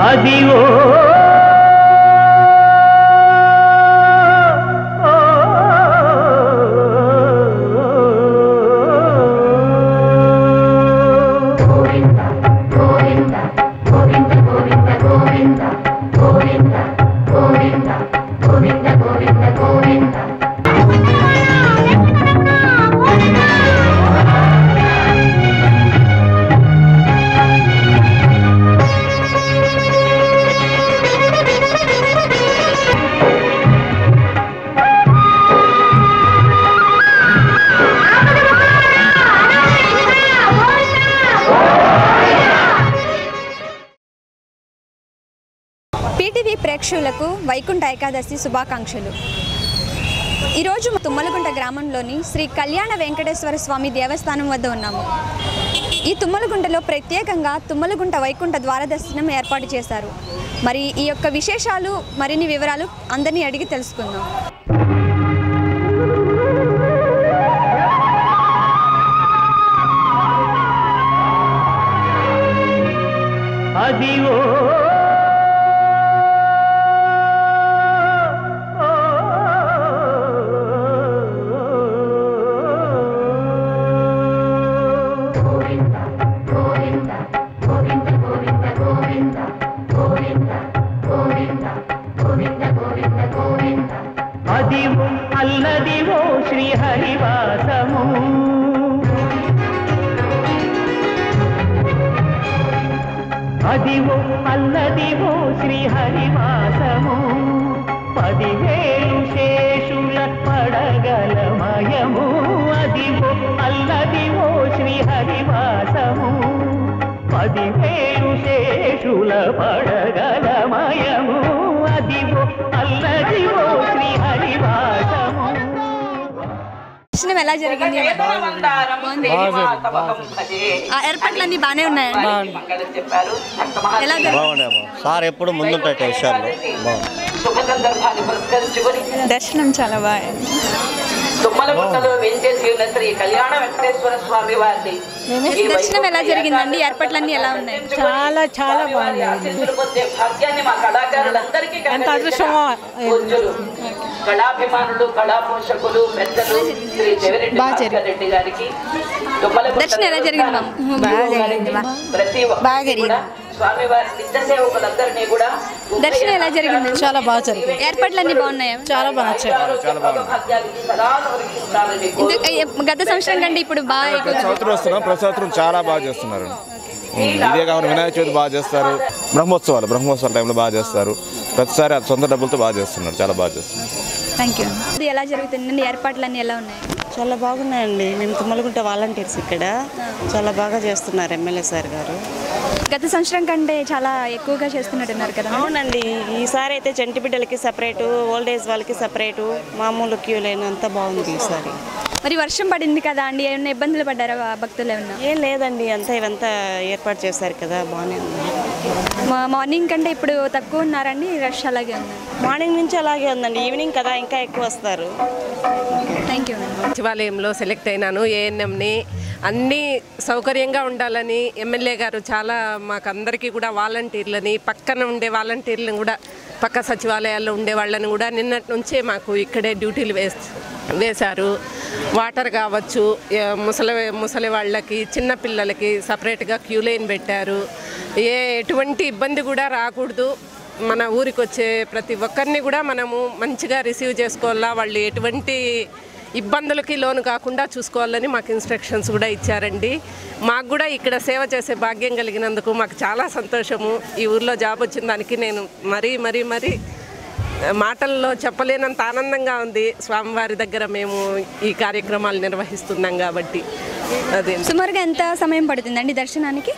అదివో పీటీవీ ప్రేక్షకులకు వైకుంఠ ఏకాదశి శుభాకాంక్షలు ఈరోజు తుమ్మలగుంట గ్రామంలోని శ్రీ కళ్యాణ వెంకటేశ్వర స్వామి దేవస్థానం వద్ద ఉన్నాము ఈ తుమ్మలగుంటలో ప్రత్యేకంగా తుమ్మలగుంట వైకుంఠ ద్వార దర్శనం ఏర్పాటు చేశారు మరి ఈ యొక్క విశేషాలు మరిన్ని వివరాలు అందరినీ అడిగి తెలుసుకుందాం అదివో అదివో అల్లదివో శ్రీహరివాసము అదివో అల్లదివో శ్రీహరివాసము పదివేలు శేషుల పడగలమయము అదివో అల్లదివో శ్రీహరివాసము పదివేలు శేషుల పడగలమయము అదివో అల్లదివో శ్రీహరివాసము దర్శనం ఎలా జరిగింది ఆ ఏర్పాట్లన్నీ బాగానే ఉన్నాయండి ఎలా జరిగింది బాగున్నాము సార్ ఎప్పుడు ముందుంటాయి విషయాల్లో బాగుంది దర్శనం చాలా బాగా తుమ్మలగుట్టలో వెంచేసి ఉన్న శ్రీ కళ్యాణ వెంకటేశ్వర స్వామి వారిని ఈ దర్శనం ఎలా జరిగిందండి ఏర్పాట్లన్నీ ఎలా ఉన్నాయి చాలా చాలా బాగుంది ఆశీస్సులు పొందే భాగ్యాన్ని మా కళాకారులందరికీ ఎంత అదృష్టమో. పూజ్యులు కళాభిమానులు కళా పోషకులు పెద్దలు శ్రీ చెవిరెడ్డి భాస్కర్ రెడ్డి గారికి తుమ్మలగుట్ట దర్శనం ఎలా జరిగింది మామ్? ప్రతి ఒక్కరికి కూడా స్వామివారి నిత్య సేవకులందరినీ కూడా దర్శనం ఎలా జరిగింది చాలా బాగా జరిగింది ఏర్పాట్లన్నీ బాగున్నాయా చాలా బాగా నచ్చాయి భాగ్యానికి సదా అనుగ్రహించాలని ఇందు- ఏ- గత సంవత్సరం కంటే ఇప్పుడు బాగా ఎక్కువ సంవత్సరం వస్తున్నాం ప్రతి సంవత్సరం చాలా బాగా చేస్తున్నారు ఉమ్, ఇదే కాకుండా వినాయక చవితి బాగా చేస్తారు బ్రహ్మోత్సవాలు బ్రహ్మోత్సవాల టైంలో బాగా చేస్తారు ప్రతిసారి అది సొంత డబ్బులతో బాగా చేస్తున్నారు చాలా బాగా చేస్తున్నారు థ్యాంక్ యూ ఇది ఎలా జరుగుతుందండి ఏర్పాట్లన్నీ ఎలా ఉన్నాయి చాలా బాగున్నాయండి మేము తుమ్మలగుంట వాలంటీర్స్ ఇక్కడ చాలా బాగా చేస్తున్నారు ఎమ్మెల్యే సార్ గారు గత సంవత్సరం కంటే చాలా ఎక్కువగా చేస్తున్నట్టున్నారు కదా అవునండి ఈసారి అయితే చంటి బిడ్డలకి సపరేటు ఓల్డ్ ఏజ్ వాళ్ళకి సపరేటు మామూలు క్యూ లైన్ అంతా బాగుంది ఈసారి మరి వర్షం పడింది కదా అండి ఏమైనా ఇబ్బందులు పడ్డారా ఆ భక్తులు ఏమన్నా ఏం లేదండి అంతా ఇవంతా ఏర్పాటు చేశారు కదా బాగానే ఉంది మా- మార్నింగ్ కంటే ఇప్పుడు తక్కువ ఉన్నారండి రష్ అలాగే ఉంది మార్నింగ్ నుంచి అలాగే ఉందండి ఈవినింగ్ కదా ఇంకా ఎక్కువ వస్తారు థ్యాంక్ యూ అండి సచివాలయంలో సెలెక్ట్ అయినాను ఏఎన్ఎంని అన్నీ సౌకర్యంగా ఉండాలని ఎమ్మెల్యే గారు చాలా మాకు అందరికీ కూడా వాలంటీర్లని పక్కన ఉండే వాలంటీర్లను కూడా పక్క సచివాలయాల్లో ఉండే వాళ్ళని కూడా నిన్నటి నుంచే మాకు ఇక్కడే డ్యూటీలు వేస్ వేశారు వాటర్ కావచ్చు ఏ ముసలి ముసలి వాళ్ళకి చిన్న పిల్లలకి సపరేట్గా క్యూ లైన్ పెట్టారు ఏ ఎటువంటి ఇబ్బంది కూడా రాకూడదు మన ఊరికి వచ్చే ప్రతి ఒక్కరిని కూడా మనము మంచిగా రిసీవ్ చేసుకోవాలా వాళ్ళు ఎటువంటి ఇబ్బందులకి లోను కాకుండా చూసుకోవాలని మాకు ఇన్స్ట్రక్షన్స్ కూడా ఇచ్చారండి మాకు కూడా ఇక్కడ సేవ చేసే భాగ్యం కలిగినందుకు మాకు చాలా సంతోషము ఈ ఊర్లో జాబ్ వచ్చిన దానికి నేను మరీ మరీ మరీ మాటల్లో చెప్పలేనంత ఆనందంగా ఉంది స్వామివారి దగ్గర మేము ఈ కార్యక్రమాలు నిర్వహిస్తున్నాం కాబట్టి అదే సుమారుగా ఎంత సమయం పడుతుందండి దర్శనానికి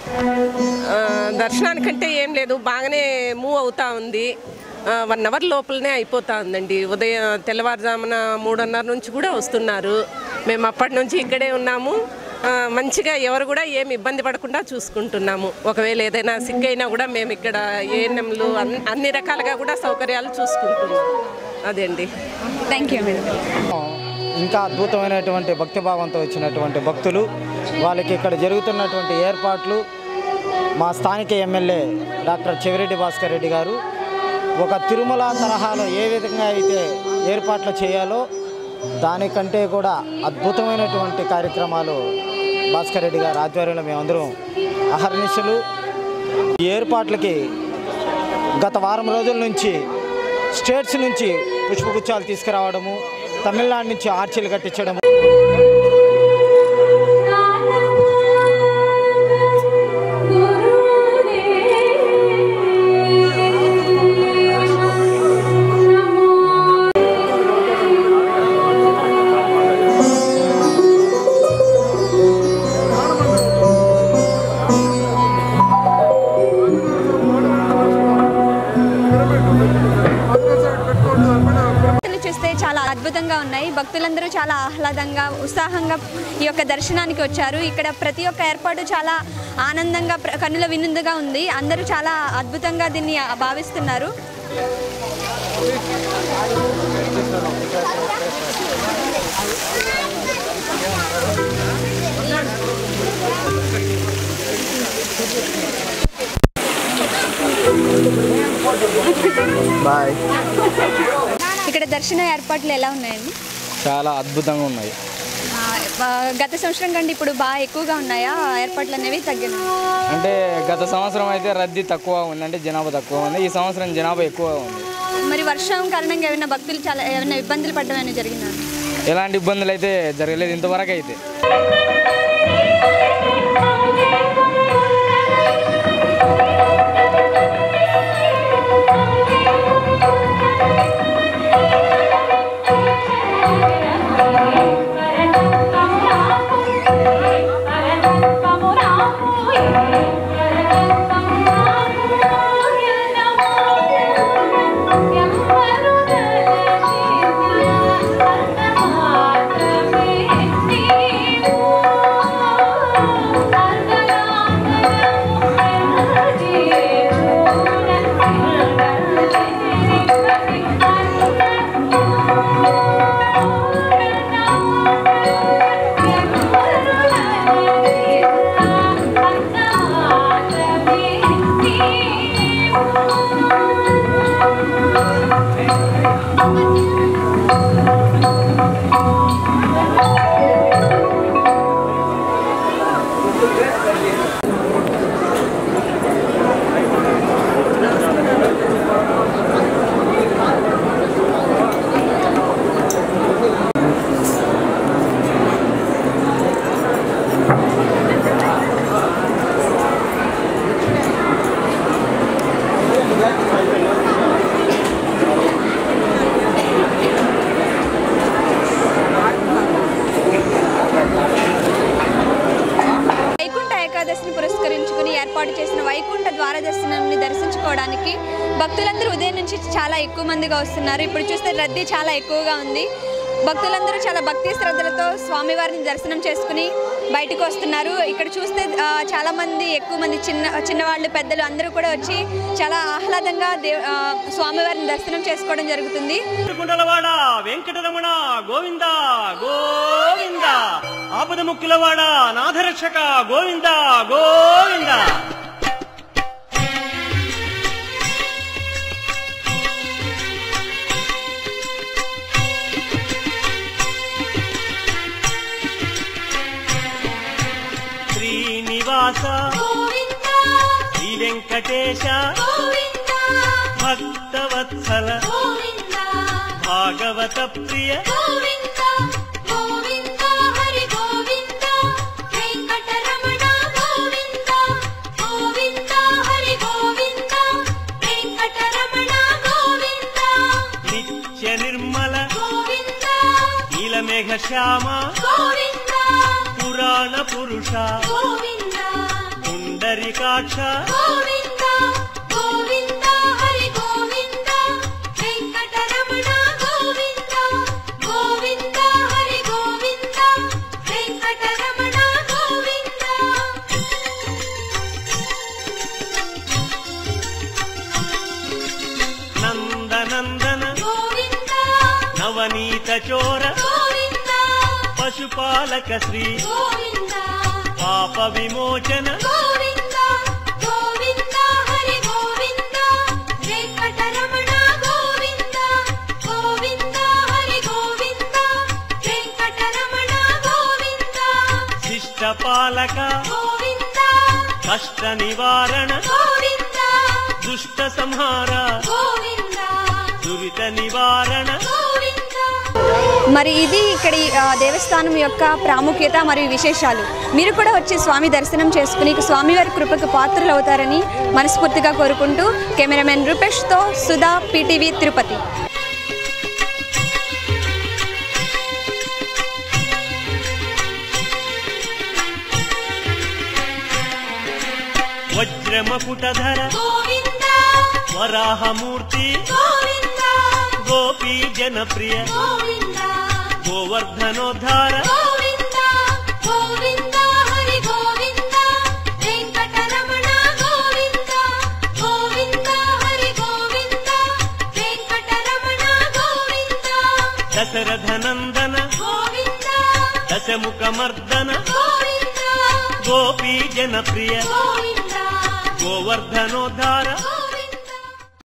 ఆ, దర్శనానికంటే ఏం లేదు బాగానే మూవ్ అవుతా ఉంది వన్ అవర్ లోపలనే అయిపోతా ఉందండి ఉదయం తెల్లవారుజామున మూడున్నర నుంచి కూడా వస్తున్నారు మేము అప్పటి నుంచి ఇక్కడే ఉన్నాము ఆ, మంచిగా ఎవరు కూడా ఏమి ఇబ్బంది పడకుండా చూసుకుంటున్నాము ఒకవేళ ఏదైనా సిక్ అయినా కూడా మేము ఇక్కడ ఏఎన్ఎంలు అన్ని రకాలుగా కూడా సౌకర్యాలు చూసుకుంటున్నాం అదే అండి థ్యాంక్ యూ మేడం ఇంకా అద్భుతమైనటువంటి భక్తిభావంతో వచ్చినటువంటి భక్తులు వాళ్ళకి ఇక్కడ జరుగుతున్నటువంటి ఏర్పాట్లు మా స్థానిక ఎమ్మెల్యే డాక్టర్ చెవిరెడ్డి భాస్కర్ రెడ్డి గారు ఒక తిరుమల తరహాలో ఏ విధంగా అయితే ఏర్పాట్లు చేయాలో దానికంటే కూడా అద్భుతమైనటువంటి కార్యక్రమాలు భాస్కర్ రెడ్డి గారి ఆధ్వర్యంలో మేమందరం అహర్నిశలు ఈ ఏర్పాట్లకి గత వారం రోజుల నుంచి స్టేట్స్ నుంచి పుష్పగుచ్చాలు తీసుకురావడము తమిళనాడు నుంచి ఆర్చీలు కట్టించడము భక్తులు చూస్తే చాలా అద్భుతంగా ఉన్నాయి భక్తులందరూ చాలా ఆహ్లాదంగా ఉత్సాహంగా ఈ యొక్క దర్శనానికి వచ్చారు ఇక్కడ ప్రతి ఒక్క ఏర్పాటు చాలా ఆనందంగా ప్ర- కన్నుల వినుందుగా ఉంది అందరూ చాలా అద్భుతంగా దీన్ని ఆ- భావిస్తున్నారు బాయ్ ఇక్కడ దర్శన ఏర్పాట్లు ఎలా ఉన్నాయండి చాలా అద్భుతంగా ఉన్నాయి ఆ, ఆ, గత సంవత్సరం కంటే ఇప్పుడు బాగా ఎక్కువగా ఉన్నాయా ఏర్పాట్లు అనేవి తగ్గిన అంటే గత సంవత్సరం అయితే రద్దీ తక్కువ ఉంది అంటే జనాభా తక్కువ ఉంది ఈ సంవత్సరం జనాభా ఎక్కువ ఉంది మరి వర్షం కారణంగా ఏమైనా భక్తులు చాలా ఏమైనా ఇబ్బందులు పడడం అనేది జరిగిందా ఎలాంటి ఇబ్బందులు అయితే జరగలేదు ఇంతవరకు అయితే వైకుంఠ ఏకాదశిని పురస్కరించుకుని ఏర్పాటు చేసిన వైకుంఠ ద్వార దర్శనాన్ని దర్శించుకోవడానికి భక్తులందరూ ఉదయం నుంచి చాలా ఎక్కువ మందిగా వస్తున్నారు ఇప్పుడు చూస్తే రద్దీ చాలా ఎక్కువగా ఉంది భక్తులందరూ చాలా భక్తి శ్రద్ధలతో స్వామివారిని దర్శనం చేసుకుని బయటకు వస్తున్నారు ఇక్కడ చూస్తే ఆ, చాలా మంది ఎక్కువ మంది చిన్న చిన్నవాళ్ళు పెద్దలు అందరూ కూడా వచ్చి చాలా ఆహ్లాదంగా దేవ్ ఆ, స్వామివారిని దర్శనం చేసుకోవడం జరుగుతుంది కుండలవాడ వెంకటరమణ గోవింద గోవింద ఆపద ముక్కులవాడ నాథరక్షక గోవింద గోవింద శ్రీనివాస శ్రీ వెంకటేశ భక్తవత్సల భాగవత ప్రియ నిత్య నిర్మల నీలమేఘ శ్యామ పురాణ పురుష పుండరికాక్ష నందనందన నవనీత చోర పశుపాలక శ్రీ పాప విమోచన పాలక కష్ట నివారణ దుష్ట సంహార దురిత నివారణ మరి ఇది ఇక్కడి ఆ, దేవస్థానం యొక్క ప్రాముఖ్యత మరియు విశేషాలు మీరు కూడా వచ్చి స్వామి దర్శనం చేసుకుని స్వామివారి కృపకు పాత్రలు అవుతారని మనస్ఫూర్తిగా కోరుకుంటూ కెమెరామెన్ రూపేష్తో సుధా పీటీవీ తిరుపతి వజ్రమకుటధర వరాహమూర్తి గోపీ జనప్రియ గోవర్ధనోద్ధార దశరథనందన దశముఖమర్దన గోపీ జనప్రియ గోవర్ధనోద్ధార